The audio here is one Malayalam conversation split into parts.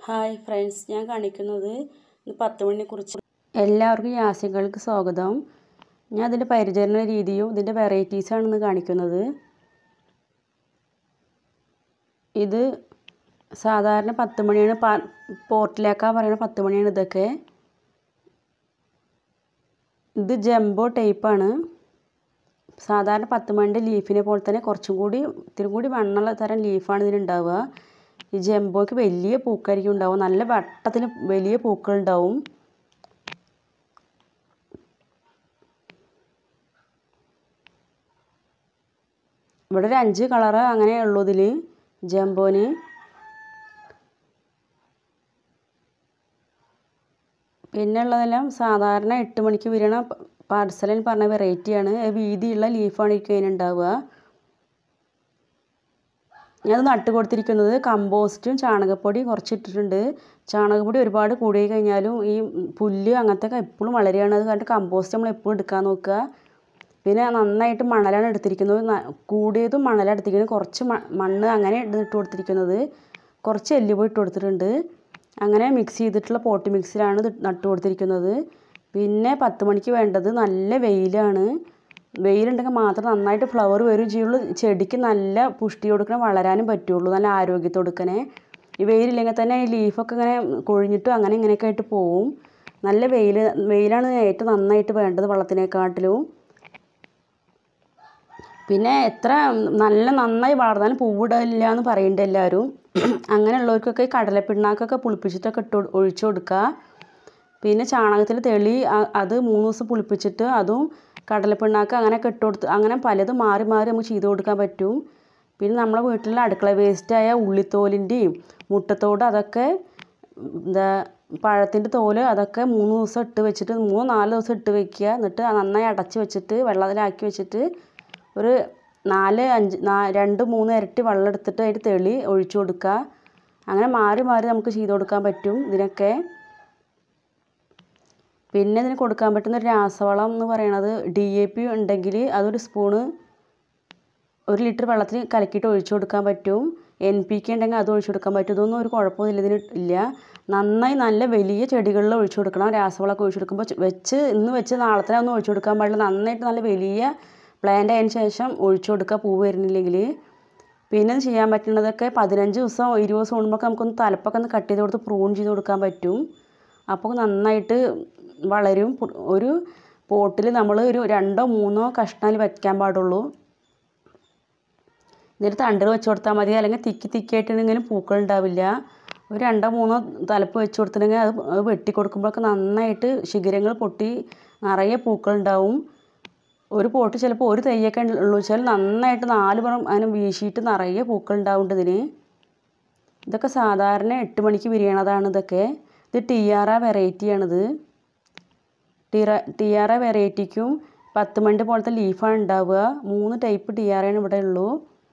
ഹായ് ഫ്രണ്ട്സ് ഞാൻ കാണിക്കുന്നത് ഇന്ന് പത്ത് മണിയെക്കുറിച്ച് എല്ലാവർക്കും യാസികൾക്ക് സ്വാഗതം ഞാൻ അതിൻ്റെ പരിചരണ രീതിയും ഇതിൻ്റെ വെറൈറ്റീസാണ് ഇന്ന് കാണിക്കുന്നത് ഇത് സാധാരണ പത്ത് മണിയാണ് പാ പോർട്ടിലേക്കാ പറയുന്ന പത്ത് മണിയാണ് ഇതൊക്കെ ഇത് ജംബോ ടൈപ്പാണ് സാധാരണ പത്ത് മണിൻ്റെ ലീഫിനെ പോലെ തന്നെ കുറച്ചും കൂടി ഇത്തിരി കൂടി വണ്ണുള്ള തരം ലീഫാണ് ഇതിനുണ്ടാവുക ഈ ജംബോയ്ക്ക് വലിയ പൂക്കായിരിക്കും ഉണ്ടാവും നല്ല വട്ടത്തിൽ വലിയ പൂക്കളുണ്ടാവും ഇവിടെ ഒരു അഞ്ച് കളറ് അങ്ങനെ ഉള്ളൂ ഇതിൽ ജംബോന് പിന്നെ ഉള്ളതെല്ലാം സാധാരണ എട്ട് മണിക്ക് വിരിയണ പാർസലൻ പറഞ്ഞ വെറൈറ്റിയാണ് വീതിയുള്ള ലീഫാണ് എനിക്ക് അതിനുണ്ടാവുക ഞാനത് നട്ട് കൊടുത്തിരിക്കുന്നത് കമ്പോസ്റ്റും ചാണകപ്പൊടി കുറച്ച് ഇട്ടിട്ടുണ്ട് ചാണകപ്പൊടി ഒരുപാട് കൂടി കഴിഞ്ഞാലും ഈ പുല്ല് അങ്ങനത്തെ ഒക്കെ എപ്പോഴും വളരുകയാണ് അത് കാരണം കമ്പോസ്റ്റ് നമ്മൾ എപ്പോഴും എടുക്കാൻ നോക്കുക പിന്നെ നന്നായിട്ട് മണലാണ് എടുത്തിരിക്കുന്നത് കൂടിയതും മണലാണ് എടുത്തിരിക്കുന്നത് കുറച്ച് മണ്ണ് അങ്ങനെ ഇട്ട് കൊടുത്തിരിക്കുന്നത് കുറച്ച് എല്ലുപൊടി ഇട്ട് കൊടുത്തിട്ടുണ്ട് അങ്ങനെ മിക്സ് ചെയ്തിട്ടുള്ള പോട്ടി മിക്സിലാണ് ഇത് നട്ട് കൊടുത്തിരിക്കുന്നത് പിന്നെ പത്ത് മണിക്ക് വേണ്ടത് നല്ല വെയിലാണ് വെയിലുണ്ടെങ്കിൽ മാത്രം നന്നായിട്ട് ഫ്ലവർ വരും ചെയ്യുള്ളൂ ചെടിക്ക് നല്ല പുഷ്ടി കൊടുക്കണം വളരാനും പറ്റുള്ളൂ നല്ല ആരോഗ്യത്തോടെ കൊടുക്കണേ ഈ വെയിലില്ലെങ്കിൽ തന്നെ ഈ ലീഫൊക്കെ ഇങ്ങനെ കൊഴിഞ്ഞിട്ടും അങ്ങനെ ഇങ്ങനെയൊക്കെ ആയിട്ട് പോവും നല്ല വെയിൽ വെയിലാണ് ഏറ്റവും നന്നായിട്ട് വേണ്ടത് വളത്തിനെക്കാട്ടിലും പിന്നെ എത്ര നല്ല നന്നായി വളർന്നാലും പൂവിടില്ല എന്ന് പറയുന്നുണ്ട് എല്ലാവരും അങ്ങനെയുള്ളവർക്കൊക്കെ ഈ കടലപ്പിണ്ണാക്കൊക്കെ പുളിപ്പിച്ചിട്ടൊക്കെ ഇട്ട് ഒഴിച്ചു കൊടുക്കുക പിന്നെ ചാണകത്തിൽ തെളി അത് മൂന്ന് ദിവസം പുളിപ്പിച്ചിട്ട് അതും കടലപ്പിണ്ണാക്ക് അങ്ങനെയൊക്കെ ഇട്ട് കൊടുത്ത് അങ്ങനെ പലതും മാറി മാറി നമുക്ക് ചെയ്ത് കൊടുക്കാൻ പറ്റും പിന്നെ നമ്മളെ വീട്ടിലെ അടുക്കള വേസ്റ്റായ ഉള്ളിത്തോലിൻ്റെയും മുട്ടത്തോട് അതൊക്കെ എന്താ പഴത്തിൻ്റെ തോല് അതൊക്കെ മൂന്ന് ദിവസം ഇട്ട് വെച്ചിട്ട് മൂന്ന് നാല് ദിവസം ഇട്ട് വെക്കുക എന്നിട്ട് നന്നായി അടച്ച് വെച്ചിട്ട് വെള്ളത്തിലാക്കി വെച്ചിട്ട് ഒരു നാല് അഞ്ച് രണ്ട് മൂന്ന് ഇരട്ടി വെള്ളം എടുത്തിട്ട് അതിൽ തെളി ഒഴിച്ചു കൊടുക്കുക അങ്ങനെ മാറി മാറി നമുക്ക് ചെയ്ത് കൊടുക്കാൻ പറ്റും ഇതിനൊക്കെ പിന്നെ ഇതിന് കൊടുക്കാൻ പറ്റുന്ന ഒരു രാസവളം എന്ന് പറയുന്നത് ഡി എ പി ഉണ്ടെങ്കിൽ അതൊരു സ്പൂണ് ഒരു ലിറ്റർ വെള്ളത്തിൽ കലക്കിയിട്ട് ഒഴിച്ചു കൊടുക്കാൻ പറ്റും എൻ പി കെ ഉണ്ടെങ്കിൽ അത് ഒഴിച്ചു കൊടുക്കാൻ പറ്റും ഇതൊന്നും ഒരു കുഴപ്പമില്ല ഇതിന് ഇല്ല നന്നായി നല്ല വലിയ ചെടികളിൽ ഒഴിച്ചു കൊടുക്കണം രാസവളമൊക്കെ ഒഴിച്ചു കൊടുക്കുമ്പോൾ വെച്ച് ഇന്ന് വെച്ച് നാളത്തെ ഒന്നും ഒഴിച്ചു കൊടുക്കാൻ പാടില്ല നന്നായിട്ട് നല്ല വലിയ പ്ലാന്റ് ആയതിനു ശേഷം ഒഴിച്ചു കൊടുക്കുക പൂ വരുന്നില്ലെങ്കിൽ പിന്നെ ചെയ്യാൻ പറ്റുന്നതൊക്കെ പതിനഞ്ച് ദിവസം ഇരുപത് ദിവസം കൂടുമ്പോൾ നമുക്കൊന്ന് തലപ്പൊക്കെ ഒന്ന് കട്ട് ചെയ്ത് കൊടുത്ത് പ്രൂൺ ചെയ്ത് കൊടുക്കാൻ പറ്റും അപ്പോൾ നന്നായിട്ട് വളരും ഒരു പോട്ടിൽ നമ്മൾ ഒരു രണ്ടോ മൂന്നോ കഷ്ണത്തിൽ വയ്ക്കാൻ പാടുള്ളൂ എന്നിട്ട് തണ്ടിൽ വെച്ച് കൊടുത്താൽ മതി അല്ലെങ്കിൽ തിക്കി തിക്കിയായിട്ടുണ്ടെങ്കിലും പൂക്കൾ ഉണ്ടാവില്ല ഒരു രണ്ടോ മൂന്നോ തലപ്പ് വെച്ച് കൊടുത്തിട്ടുണ്ടെങ്കിൽ അത് അത് വെട്ടി കൊടുക്കുമ്പോഴൊക്കെ നന്നായിട്ട് ശിഖരങ്ങൾ പൊട്ടി നിറയെ പൂക്കൾ ഉണ്ടാവും ഒരു പോട്ട് ചിലപ്പോൾ ഒരു തൈയൊക്കെ ഉള്ളൂ വെച്ചാൽ നന്നായിട്ട് നാല് പുറം അങ്ങനെ വീശിയിട്ട് നിറയെ പൂക്കൾ ഉണ്ടാവുന്നുണ്ട് ഇതിന് ഇതൊക്കെ സാധാരണ എട്ട് മണിക്ക് വിരിയണതാണ് ഇതൊക്കെ ഇത് ടിയാറ വെറൈറ്റിയാണിത് ടിറ ടിയാറ വെറൈറ്റിക്കും പത്ത് മണിൻ്റെ പോലത്തെ ലീഫാണ് ഉണ്ടാവുക മൂന്ന് ടൈപ്പ് ടിയാറയാണ് ഇവിടെ ഉള്ളൂ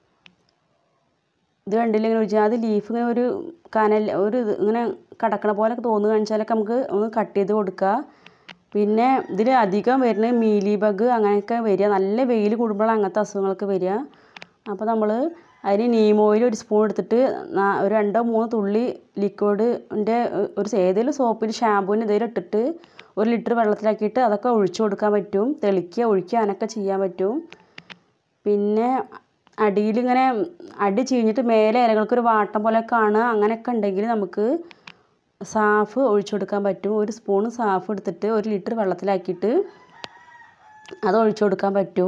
ഇത് കണ്ടില്ല ഇങ്ങനെ ഒരു അത് ലീഫ് ഇങ്ങനെ ഒരു കനൽ ഒരു ഇങ്ങനെ കടക്കണ പോലെ തോന്നുക കാണിച്ചാലൊക്കെ നമുക്ക് ഒന്ന് കട്ട് ചെയ്ത് കൊടുക്കുക പിന്നെ ഇതിൽ അധികം വരുന്നത് മീലി ബഗ് അങ്ങനെയൊക്കെ വരിക നല്ല വെയിൽ കൂടുമ്പോഴാണ് അങ്ങനത്തെ അസുഖങ്ങളൊക്കെ വരിക അപ്പോൾ നമ്മൾ അതിന് നീം ഓയിൽ ഒരു സ്പൂൺ എടുത്തിട്ട് ഒരു രണ്ടോ മൂന്നോ തുള്ളി ലിക്വിഡിൻ്റെ ഒരു ഏതെങ്കിലും സോപ്പിൽ ഷാമ്പൂവിന് എന്തെങ്കിലും ഇട്ടിട്ട് ഒരു ലിറ്റർ വെള്ളത്തിലാക്കിയിട്ട് അതൊക്കെ ഒഴിച്ചു കൊടുക്കാൻ പറ്റും തെളിക്കുക ഒഴിക്കുക അങ്ങനെയൊക്കെ ചെയ്യാൻ പറ്റും പിന്നെ അടിയിലിങ്ങനെ അടി ചീഞ്ഞിട്ട് മേലെ ഇലകൾക്കൊരു വാട്ടം പോലെ കാണുക അങ്ങനെയൊക്കെ ഉണ്ടെങ്കിൽ നമുക്ക് സാഫ് ഒഴിച്ചു കൊടുക്കാൻ പറ്റും ഒരു സ്പൂൺ സാഫ് എടുത്തിട്ട് ഒരു ലിറ്റർ വെള്ളത്തിലാക്കിയിട്ട് അത് ഒഴിച്ചു കൊടുക്കാൻ പറ്റും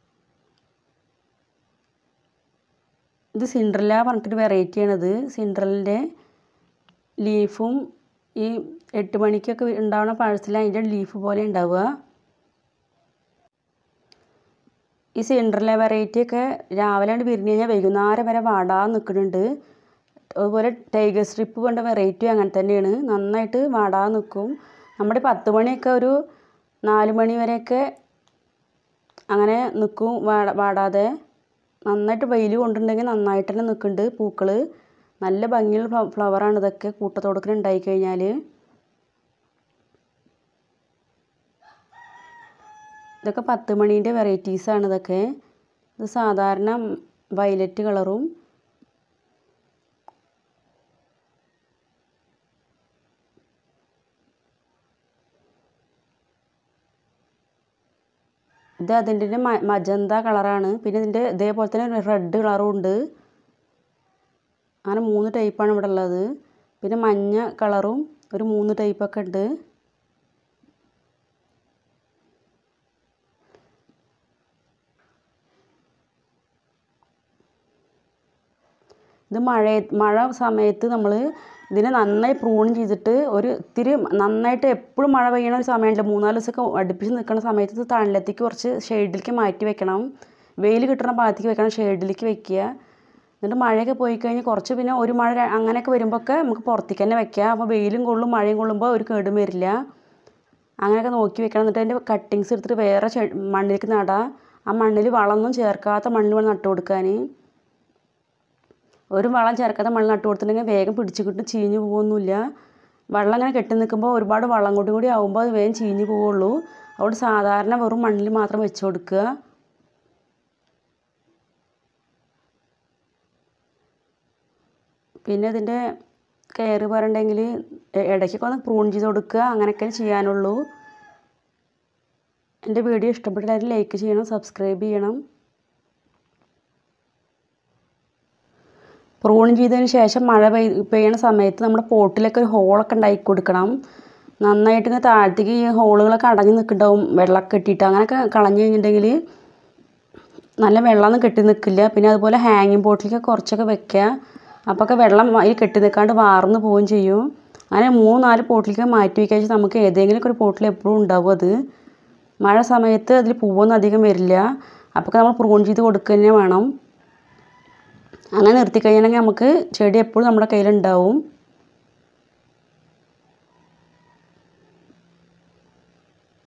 ഇത് സിൻഡ്രല്ല പറഞ്ഞിട്ടൊരു വെറൈറ്റിയാണിത് സിൻഡ്രലിൻ്റെ ലീഫും ഈ എട്ട് മണിക്കൊക്കെ ഉണ്ടാവുന്ന പഴത്തിൽ അതിൻ്റെ ലീഫ് പോലെ ഉണ്ടാവുക ഈ സിൻഡ്രല്ല വെറൈറ്റിയൊക്കെ രാവിലെ കൊണ്ട് വിരിഞ്ഞ് കഴിഞ്ഞാൽ വൈകുന്നേരം വരെ വാടാൻ നിൽക്കുന്നുണ്ട് അതുപോലെ ടൈഗർ സ്ട്രിപ്പ് കൊണ്ട വെറൈറ്റി അങ്ങനെ തന്നെയാണ് നന്നായിട്ട് വാടാൻ നിൽക്കും നമ്മുടെ പത്ത് മണിയൊക്കെ ഒരു നാല് മണി വരെയൊക്കെ അങ്ങനെ നിൽക്കും വാടാ വാടാതെ നന്നായിട്ട് വെയിൽ കൊണ്ടുണ്ടെങ്കിൽ നന്നായിട്ട് തന്നെ നിൽക്കുന്നുണ്ട് പൂക്കൾ നല്ല ഭംഗിയുള്ള ഫ്ലവറാണ് ഇതൊക്കെ കൂട്ടത്തോടൊക്കെ ഉണ്ടായി കഴിഞ്ഞാൽ ഇതൊക്കെ പത്ത് മണീൻ്റെ വെറൈറ്റീസാണ് ഇതൊക്കെ ഇത് സാധാരണ വയലറ്റ് കളറും ഇത് അതിൻ്റെ മജന്ത കളറാണ് പിന്നെ ഇതിൻ്റെ ഇതേപോലെ തന്നെ റെഡ് കളറും ഉണ്ട് അങ്ങനെ മൂന്ന് ടൈപ്പാണ് ഇവിടെ ഉള്ളത് പിന്നെ മഞ്ഞ കളറും ഒരു മൂന്ന് ടൈപ്പൊക്കെ ഉണ്ട് ഇത് മഴ മഴ സമയത്ത് നമ്മൾ ഇതിനെ നന്നായി പ്രൂൺ ചെയ്തിട്ട് ഒരു ഇത്തിരി നന്നായിട്ട് എപ്പോഴും മഴ പെയ്യണ ഒരു സമയമില്ല മൂന്നാല് ദിവസമൊക്കെ അടുപ്പിച്ച് നിൽക്കുന്ന സമയത്ത് ഇത് തണലത്തേക്ക് കുറച്ച് ഷെയ്ഡിലേക്ക് മാറ്റി വെക്കണം വെയിൽ കിട്ടുന്ന ഭാഗത്തേക്ക് വെക്കണം ഷെയ്ഡിലേക്ക് വെക്കുക എന്നിട്ട് മഴയൊക്കെ പോയി കഴിഞ്ഞ് കുറച്ച് പിന്നെ ഒരു മഴ ര- അങ്ങനെയൊക്കെ വരുമ്പോഴൊക്കെ നമുക്ക് പുറത്തേക്ക് തന്നെ വെക്കാം അപ്പോൾ വെയിലും കൊള്ളും മഴയും കൊള്ളുമ്പോൾ ഒരു കേടും വരില്ല അങ്ങനെയൊക്കെ നോക്കി വെക്കണം എന്നിട്ട് അതിൻ്റെ കട്ടിങ്സ് എടുത്തിട്ട് വേറെ ചെ- മണ്ണിലേക്ക് നടാം ആ മണ്ണിൽ വളമൊന്നും ചേർക്കാത്ത മണ്ണിൽ വേണം നട്ടു കൊടുക്കാൻ ഒരു വളം ചേർക്കാത്ത മണ്ണിൽ നട്ടു കൊടുത്തിട്ടുണ്ടെങ്കിൽ വേഗം പിടിച്ച് കിട്ടും ചീഞ്ഞ് പോകുന്നില്ല വെള്ളം ഇങ്ങനെ കെട്ടി നിൽക്കുമ്പോൾ ഒരുപാട് വളം കൂടി കൂടി ആകുമ്പോൾ അത് വേഗം ചീഞ്ഞ് പോവുള്ളൂ അതുകൊണ്ട് സാധാരണ വെറും മണ്ണിൽ മാത്രം വെച്ച് കൊടുക്കുക പിന്നെ ഇതിൻ്റെ കെയർ പറയണ്ടെങ്കിൽ ഇടയ്ക്കൊക്കെ ഒന്ന് പ്രൂൺ ചെയ്ത് കൊടുക്കുക അങ്ങനെയൊക്കെ ചെയ്യാനുള്ളൂ എൻ്റെ വീഡിയോ ഇഷ്ടപ്പെട്ടാൽ ലൈക്ക് ചെയ്യണം സബ്സ്ക്രൈബ് ചെയ്യണം പ്രൂൺ ചെയ്തതിന് ശേഷം മഴ പെയ് പെയ്യണ സമയത്ത് നമ്മുടെ പോട്ടിലൊക്കെ ഒരു ഹോളൊക്കെ ഉണ്ടാക്കി കൊടുക്കണം നന്നായിട്ട് ഇങ്ങനെ താഴത്തേക്ക് ഈ ഹോളുകളൊക്കെ അടഞ്ഞു നിൽക്കുന്നുണ്ടാവും വെള്ളമൊക്കെ കെട്ടിയിട്ട് അങ്ങനെയൊക്കെ കളഞ്ഞു കഴിഞ്ഞിട്ടുണ്ടെങ്കിൽ നല്ല വെള്ളമൊന്നും കെട്ടി നിൽക്കില്ല പിന്നെ അതുപോലെ ഹാങ്ങിങ് പോട്ടിലേക്ക് കുറച്ചൊക്കെ വെക്കുക അപ്പോഴൊക്കെ വെള്ളം അതിൽ കെട്ടി നിൽക്കാണ്ട് വാർന്ന് പോവുകയും ചെയ്യും അങ്ങനെ മൂന്ന് നാല് പോട്ടിലേക്ക് മാറ്റി വയ്ക്കുക വെച്ചാൽ നമുക്ക് ഏതെങ്കിലുമൊക്കെ ഒരു പോട്ടിൽ എപ്പോഴും ഉണ്ടാവും അത് മഴ സമയത്ത് അതിൽ പൂവൊന്നും അധികം വരില്ല അപ്പോൾ നമ്മൾ പ്രൂൺ ചെയ്ത് കൊടുക്കുക തന്നെ വേണം അങ്ങനെ നിർത്തി കഴിഞ്ഞിട്ടുണ്ടെങ്കിൽ നമുക്ക് ചെടി എപ്പോഴും നമ്മുടെ കയ്യിലുണ്ടാവും